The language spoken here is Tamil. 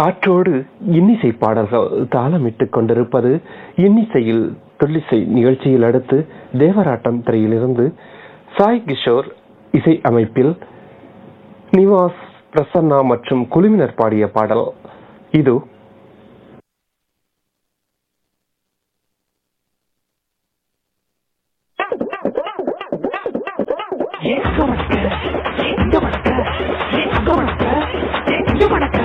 காற்றோடு இன்னிசை பாடல்கள் தாளமிட்டுக் கொண்டிருப்பது இன்னிசையில் தொல்லிசை நிகழ்ச்சியில் அடுத்து தேவராட்டம் திரையிலிருந்து சாய் கிஷோர் இசை அமைப்பில் நிவாஸ் பிரசன்னா மற்றும் குழுவினர் பாடிய பாடல் இது எங்க வடக்க எங்க வடக்க எங்க வடக்க எங்க வடக்க